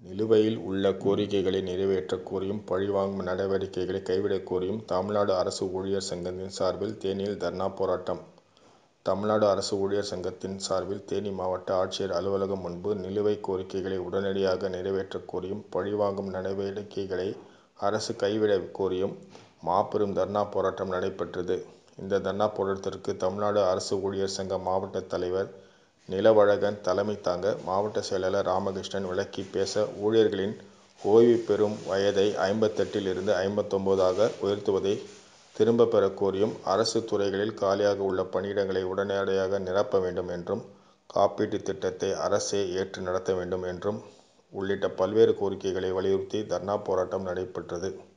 நிலுவையில் உள்ள கோரிக்கைகளை நிறைவேற்றக் கோரியும், பழிவாங்கும் நடவடிக்கைகளை கைவிடக் கோரியும் தமிழ்நாடு அரசு ஊழியர் சங்கத்தின் சார்பில் தேனியில் தர்ணா போராட்டம் தமிழ்நாடு அரசு ஊழியர் சங்கத்தின் சார்பில் தேனி மாவட்ட ஆட்சியர் அலுவலகம் முன்பு நிலுவைக் கோரிக்கைகளை உடனடியாக நிறைவேற்றக் கோரியும், பழிவாங்கும் நடவடிக்கைகளை அரசு கைவிடக் கோரியும் மாபெரும் தர்ணா போராட்டம் நடைபெற்றது. இந்த தர்ணா போராட்டத்திற்கு தமிழ்நாடு அரசு ஊழியர் சங்க மாவட்ட தலைவர் நிலவழகன் தலைமை தாங்க, மாவட்ட செயலாளர் ராமகிருஷ்ணன் விளக்கிப் பேச, ஊழியர்களின் ஓய்வு பெறும் வயதை ஐம்பத்தெட்டில் இருந்து ஐம்பத்தொன்பது ஆக உயர்த்துவதை திரும்பப் பெறக் கோரியும், அரசு துறைகளில் காலியாக உள்ள பணியிடங்களை உடனடியாக நிரப்ப வேண்டும் என்றும், காப்பீட்டு திட்டத்தை அரசே ஏற்று நடத்த வேண்டும் என்றும் உள்ளிட்ட பல்வேறு கோரிக்கைகளை வலியுறுத்தி தர்ணா போராட்டம் நடைபெற்றது.